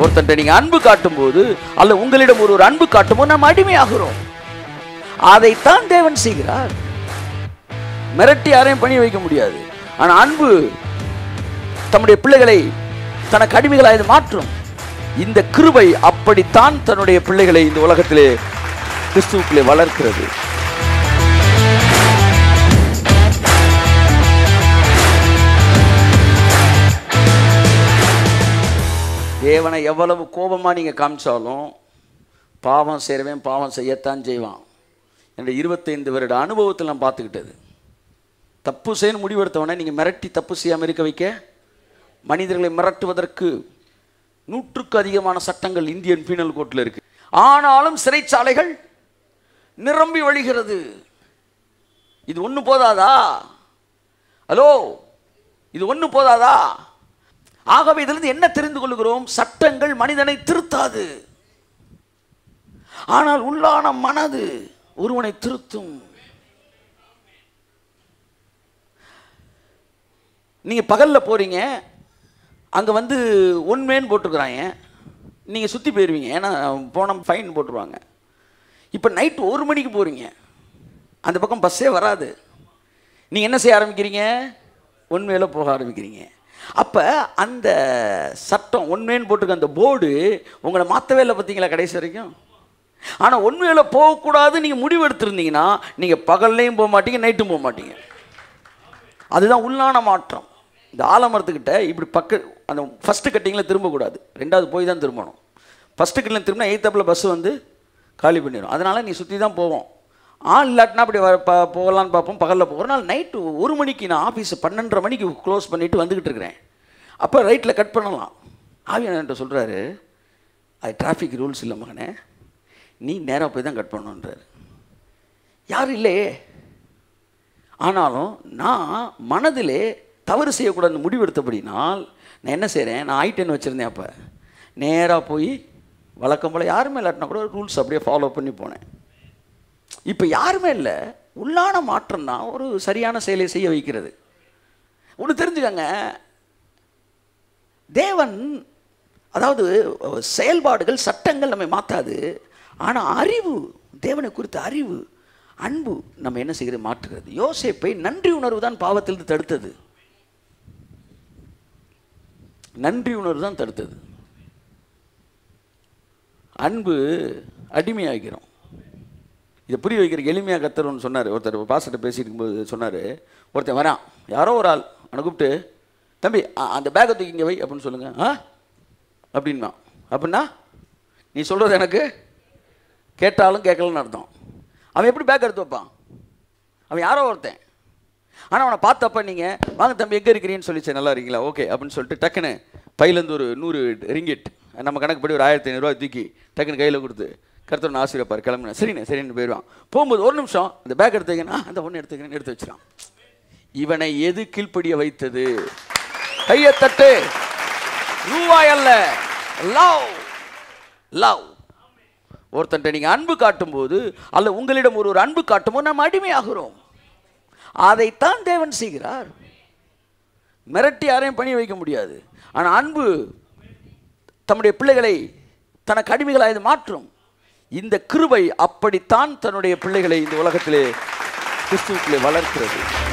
ஒருத்தன்ட்ட நீங்க அன்பு காட்டும் போது அல்ல உங்களிடம் ஒரு ஒரு அன்பு காட்டும் போது நாம் அடிமையாகிறோம் அதைத்தான் தேவன் செய்கிறார் மிரட்டி யாரையும் பணி வைக்க முடியாது ஆனா அன்பு தம்முடைய பிள்ளைகளை தனக்கு அடிமைகளாக மாற்றும் இந்த கிருபை அப்படித்தான் தன்னுடைய பிள்ளைகளை இந்த உலகத்திலே கிறிஸ்துவுக்குள்ளே வளர்க்கிறது தேவனை எவ்வளவு கோபமா நீங்க காமிச்சாலும் பாவம் செய்கிறவன் பாவம் செய்யத்தான் செய்வான் என்ற இருபத்தைந்து வருட அனுபவத்தில் நான் பார்த்துக்கிட்டது தப்பு செய்யணும் முடிவெடுத்தவனே நீங்கள் மிரட்டி தப்பு செய்யாமல் இருக்க வைக்க மனிதர்களை மிரட்டுவதற்கு நூற்றுக்கு அதிகமான சட்டங்கள் இந்தியன் பீனல் கோர்ட்டில் இருக்கு ஆனாலும் சிறைச்சாலைகள் நிரம்பி வழிகிறது இது ஒன்று போதாதா ஹலோ இது ஒன்று போதாதா ஆகவே இதிலிருந்து என்ன தெரிந்து கொள்கிறோம் சட்டங்கள் மனிதனை திருத்தாது ஆனால் உள்ளான மனது ஒருவனை திருத்தும் நீங்க பகல்ல போறீங்க அங்க வந்து ஒன் மேன் போட்டிருக்கிறாங்க நீங்க சுத்தி போயிருவீங்க ஏன்னா போன ஃபைன் போட்டுருவாங்க இப்போ நைட் ஒரு மணிக்கு போறீங்க அந்த பக்கம் பஸ்ஸே வராது நீங்க என்ன செய்ய ஆரம்பிக்கிறீங்க ஒன்மையில போக ஆரம்பிக்கிறீங்க அப்ப அந்த சட்டம் ஒன்மேன்னு போட்டிருக்க அந்த போர்டு உங்களை மாற்றவே இல்லை பார்த்தீங்களா கடைசி வரைக்கும் ஆனா ஒன்மையில போகக்கூடாது நீங்க முடிவு எடுத்திருந்தீங்கன்னா நீங்க பகல்லையும் போக மாட்டீங்க நைட்டும் போக மாட்டீங்க அதுதான் உள்ளான மாற்றம் இந்த ஆலமரத்துக்கிட்ட இப்படி பக்க அந்த ஃபஸ்ட்டு கட்டிங்கில் திரும்பக்கூடாது ரெண்டாவது போய் தான் திரும்பணும் ஃபஸ்ட்டு கட்டிங்கில் திரும்பினா எய்த்தாப்பில் பஸ் வந்து காலி பண்ணிடும் அதனால் நீ சுற்றி தான் போவோம் ஆள் இல்லாட்டினா அப்படி வர ப போகலான்னு பார்ப்போம் பகலில் போகிறோம் நாள் நைட்டு ஒரு மணிக்கு நான் ஆஃபீஸை பன்னெண்டரை மணிக்கு க்ளோஸ் பண்ணிவிட்டு வந்துக்கிட்டு இருக்கிறேன் அப்போ ரைட்டில் கட் பண்ணலாம் ஆவியானன்ட்ட சொல்கிறாரு அது டிராஃபிக் ரூல்ஸ் இல்லை மகனே நீ நேராக போய் தான் கட் பண்ணணுன்றாரு யாரும் இல்லையே ஆனாலும் நான் மனதிலே தவறு செய்யக்கூடாதுன்னு முடிவெடுத்தபடினால் நான் என்ன செய்கிறேன் நான் ஐட்டென் வச்சுருந்தேன் அப்போ நேராக போய் வழக்கம் போல் யாருமே இல்லாட்டினா கூட ரூல்ஸ் அப்படியே ஃபாலோ பண்ணி போனேன் இப்போ யாருமே இல்லை உள்ளான மாற்றம் தான் ஒரு சரியான செயலை செய்ய வைக்கிறது ஒன்று தெரிஞ்சுக்கங்க தேவன் அதாவது செயல்பாடுகள் சட்டங்கள் நம்மை மாற்றாது ஆனால் அறிவு தேவனை குறித்த அறிவு அன்பு நம்ம என்ன செய்கிறது மாற்றுகிறது யோசேப்பை நன்றி உணர்வு தான் பாவத்திலிருந்து தடுத்தது நன்றி உணர்வு தான் தடுத்தது அன்பு அடிமையாகிறோம் இதை புரிய வைக்கிற எளிமையாக கத்தர் ஒன்று சொன்னார் ஒருத்தர் பாஸ்டர்கிட்ட பேசிட்டு இருக்கும்போது சொன்னார் ஒருத்தன் வரான் யாரோ ஒரு ஆள் அவனை கூப்பிட்டு தம்பி அ- அந்த பேக்கை தூக்கி இங்கே வை அப்படின்னு சொல்லுங்க ஆ அப்படின்னா அப்படின்னா நீ சொல்கிறது எனக்கு கேட்டாலும் கேட்கலன்னு அர்த்தம் அவன் எப்படி பேக் எடுத்து வைப்பான் அவன் யாரோ ஒருத்தன் ஆனால் அவனை பார்த்தப்ப நீங்கள் வாங்க தம்பி எங்கே இருக்கிறீன்னு சொல்லிச்சு நல்லா இருக்கீங்களா ஓகே அப்படின்னு சொல்லிட்டு டக்குன்னு பையிலேருந்து ஒரு நூறு ரிங்கிட் நம்ம கணக்குப்படி ஒரு ஆயிரத்தி ஐநூறுரூவா தூக்கி டக்குன்னு கையில் கொடுத்து கருத்தர் ஆசிரியப்பார் கிளம்புனேன் சரிண்ணே சரின்னு போயிடுவான் போகும்போது ஒரு நிமிஷம் அந்த பேக் எடுத்து வைக்கணும் "ஆ, அந்த ஒன்று எடுத்துக்கிறேன்னு எடுத்து வச்சிடான் இவனை எது கீழ்ப்படிய வைத்தது கையை தட்டு ரூபாய் அல்ல லவ் லவ் ஒருத்தன்ட்ட நீங்க அன்பு காட்டும்போது அல்ல உங்களிடம் ஒரு ஒரு அன்பு காட்டும்போது நாம் அடிமையாகிறோம் அதைத்தான் தேவன் செய்கிறார் மிரட்டி யாரையும் பணி வைக்க முடியாது ஆனா அன்பு தம்முடைய பிள்ளைகளை தனக்கு அடிமைகளாக இது மாற்றும் இந்த கிருபை அப்படித்தான் தன்னுடைய பிள்ளைகளை இந்த உலகத்திலே கிறிஸ்துவுக்குள்ளே வளர்க்கிறது